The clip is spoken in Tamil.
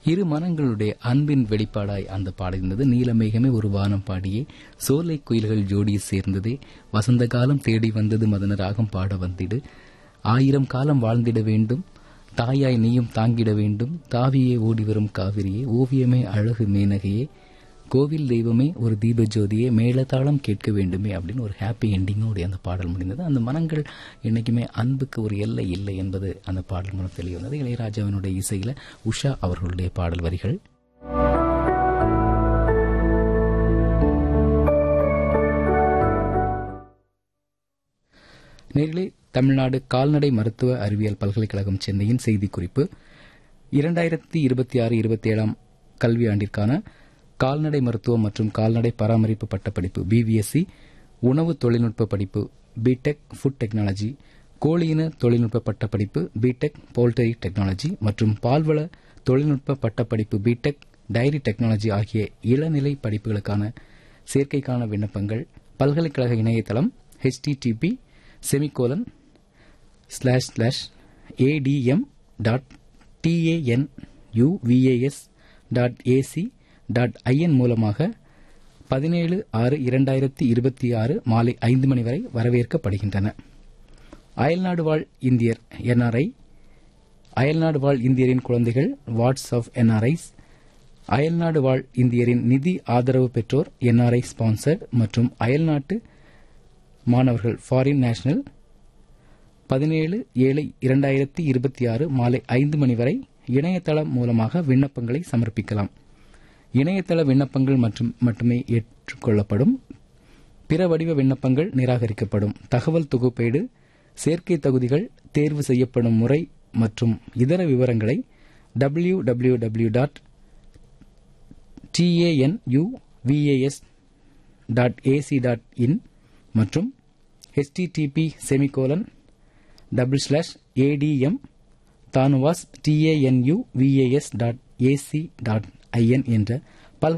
இரு மனங்களுடைய அன்பின் வெளிப்பாடாய் அந்த பாடியிருந்தது நீலமேகமே ஒரு வானம் பாடியே சோலை குயில்கள் ஜோடி சேர்ந்ததே வசந்த காலம் தேடி வந்தது மதன ராகம் பாட வந்திடு ஆயிரம் காலம் வாழ்ந்திட வேண்டும் தாயாய் நீயும் தாங்கிட வேண்டும் தாவியே ஓடி வரும் காவிரியே ஓவியமே அழகு மேனகையே கோவில் தெய்வமே ஒரு தீப ஜோதியே மேளதாளம் கேட்க வேண்டுமே அப்படின்னு ஒரு ஹாப்பி எண்டிங்கோடு அந்த பாடல் முடிந்தது அந்த மனங்கள் என்னைக்குமே அன்புக்கு ஒரு எல்லை இல்லை என்பது அந்த பாடல் மூலம் தெளிவு வந்தது இளையராஜாவினுடைய இசையில உஷா அவர்களுடைய பாடல் வரிகள் நேரிலே தமிழ்நாடு கால்நடை மருத்துவ அறிவியல் பல்கலைக்கழகம் சென்னையின் செய்திக்குறிப்பு இரண்டாயிரத்தி இருபத்தி ஆறு இருபத்தி ஏழாம் கல்வியாண்டிற்கான கால்நடை மருத்துவம் மற்றும் கால்நடை பராமரிப்பு பட்டப்படிப்பு பிவிஎஸ்சி உணவு தொழில்நுட்ப படிப்பு பிடெக் ஃபுட் டெக்னாலஜி கோழியின தொழில்நுட்ப பட்டப்படிப்பு பிடெக் போல்டரி டெக்னாலஜி மற்றும் பால்வள தொழில்நுட்ப பட்டப்படிப்பு பிடெக் டைரி டெக்னாலஜி ஆகிய இளநிலை படிப்புகளுக்கான சேர்க்கைக்கான விண்ணப்பங்கள் பல்கலைக்கழக இணையதளம் HTTP semicolon slash slash ATM dot TANUVAS dot AC dot IN மூலமாக பதினேழு ஆறு இரண்டாயிரத்தி இருபத்தி ஆறு மாலை ஐந்து மணி வரை வரவேற்கப்படுகின்றன அயல்நாடு வாழ் இந்தியர் என்ஆர்ஐ அயல்நாடு வாழ் இந்தியரின் குழந்தைகள் வாட்ஸ் ஆஃப் என்ஆர்ஐஸ் அயல்நாடு வாழ் இந்தியரின் நிதி ஆதரவு பெற்றோர் என்ஆர்ஐ ஸ்பான்சர்ட் மற்றும் அயல்நாட்டு மாணவர்கள் ஃபாரின் நேஷனல் பதினேழு ஏழு இரண்டாயிரத்தி இருபத்தி ஆறு மாலை ஐந்து மணி வரை இணையதளம் மூலமாக விண்ணப்பங்களை சமர்ப்பிக்கலாம் இணையதள விண்ணப்பங்கள் மற்றும் மட்டுமே ஏற்றுக்கொள்ளப்படும் பிற வடிவ விண்ணப்பங்கள் நிராகரிக்கப்படும் தகவல் தொகுப்பீடு சேர்க்கை தகுதிகள் தேர்வு செய்யப்படும் முறை மற்றும் இதர விவரங்களை W W W dot TANUVAS dot AC dot in மற்றும் HTTP semicolon double slash ATM Tanuvas TANU VAS dot AC dot IN என்ற